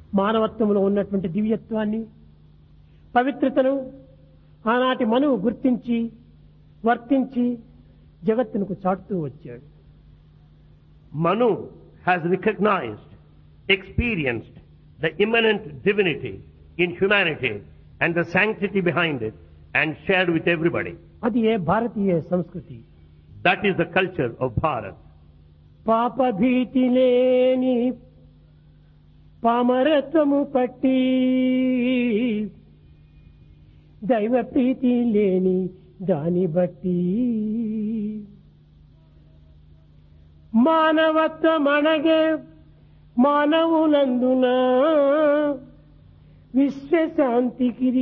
మానవత్వంలో ఉన్నటువంటి దివ్యత్వాన్ని పవిత్రతను ఆనాటి మనువు గుర్తించి వర్తించి జగత్తునకు చాటుతూ వచ్చాడు Manu has recognized, experienced the immanent divinity in humanity and the sanctity behind it and shared with everybody. అది ఏ భారతీయ సంస్కృతి That is the culture of Bharat. పాప భీతి లేని పామరత్వము పట్టి దైవ ప్రీతి లేని దాని బట్టి మానవత్వమనగే మానవులందున విశ్వశాంతికి